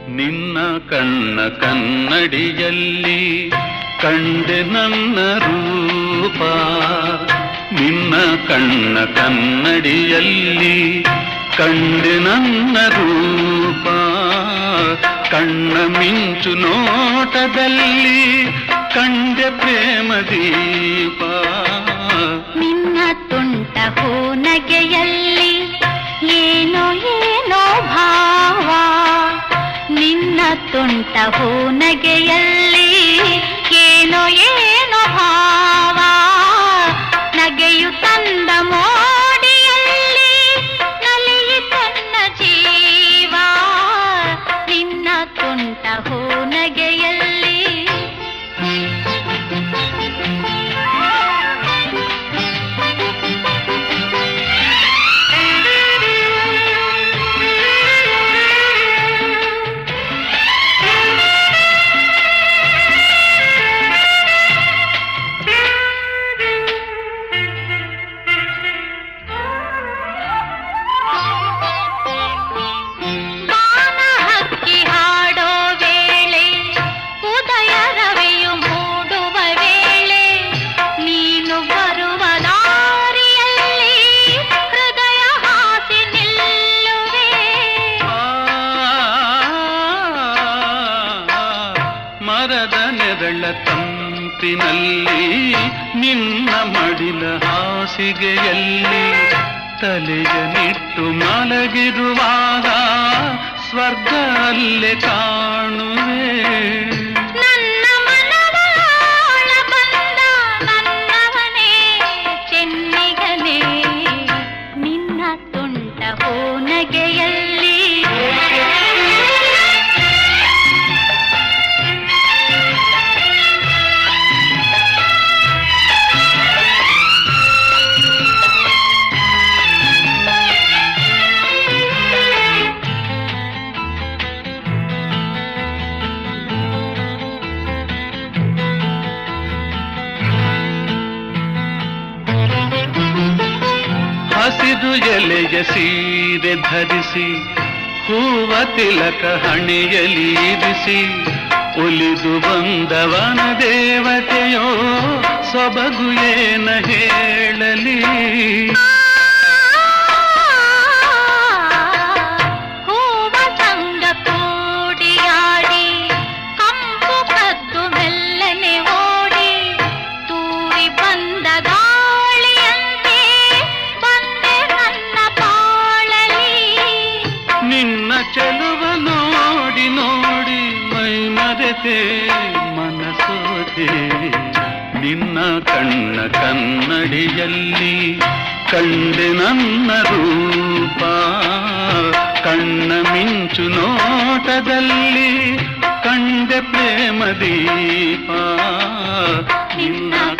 ನಿನ್ನ ಕಣ್ಣ ಕನ್ನಡಿಯಲ್ಲಿ ಕಂಡೆ ನನ್ನ ರೂಪ ನಿನ್ನ ಕಣ್ಣ ಕನ್ನಡಿಯಲ್ಲಿ ಕಂಡೆ ನನ್ನ ರೂಪ ಕಣ್ಣ ಮಿಂಚು ನೋಟದಲ್ಲಿ ಕಂಡೆ ಪ್ರೇಮ ದೀಪ ನಿನ್ನ ತುಂಟ ಹೂನಗೆಯಲ್ಲಿ ಏನೋ ಏನೋ ಭಾವ ನಿನ್ನ ತುಂಟ ಹೂನಗೆಯಲ್ಲಿ ಏನೋ ಏನೋ ಭಾವ ನಗೆಯು ತಂದ ಮೋಡಿಯಲ್ಲಿ ನಲಿಯಿ ತನ್ನ ಜೀವ ನಿನ್ನ ತುಂಟ ಹೂನಗೆಯಲ್ಲಿ ಬಾನ ಹಕ್ಕಿ ಹಾಡೋ ವೇಳೆ ಉದಯ ರವಿಯು ಮೂಡುವ ವೇಳೆ ನೀನು ಬರುವ ದಾರಿಯಲ್ಲಿ ಹೃದಯ ಹಾಸಿ ನಿಲ್ಲುವೆ ಮರದ ನೆರಳ ತಂಪಿನಲ್ಲಿ ನಿನ್ನ ಮಡಿಲ ಹಾಸಿಗೆಯಲ್ಲಿ ತಲೆಯ ನಿಟ್ಟು ಮಲಗಿರುವಾಗ ಸ್ವರ್ಗ ಅಲ್ಲೇ ಕಾಣುವೆ ನನ್ನ ಮನವಾಳ ಬಂದ ನನ್ನವನೇ ಚೆನ್ನಿಗನೇ ನಿನ್ನ ತುಂಟ ಹೂನಗೆಯಲ್ಲಿ ಹಸಿರು ಎಲೆಯ ಸೀರೆ ಧರಿಸಿ ಹೂವ ತಿಲಕ ಹಣೆಯಲಿರಿಸಿ ಒಲಿದು ಬಂದವನ ದೇವತೆಯೋ ಸೊಬಗು ಏನ ಹೇಳಲಿ ಹೂವ ಸಂಗ ಕೂಡಿಯಾಡಿ ಕಂಪು ಕದ್ದು ಮೆಲ್ಲನೆ ಓಡಿ ತೂರಿ ಬಂದ ಗಾಳಿಯಂತೆ ಬಂದೆ ನನ್ನ ಬಾಳಲಿ ನಿನ್ನ ಚೆಲುವ ನೋಡಿ ನೋಡಿ ಮೈ ಮರೆತೆ ಮನಸೋದೆ ನಿನ್ನ ಕಣ್ಣ ಕನ್ನಡಿಯಲ್ಲಿ ಕಂಡೆ ನನ್ನ ರೂಪ ಕಣ್ಣ ಮಿಂಚು ನೋಟದಲ್ಲಿ ಕಂಡೆ ಪ್ರೇಮ ದೀಪ ನಿನ್ನ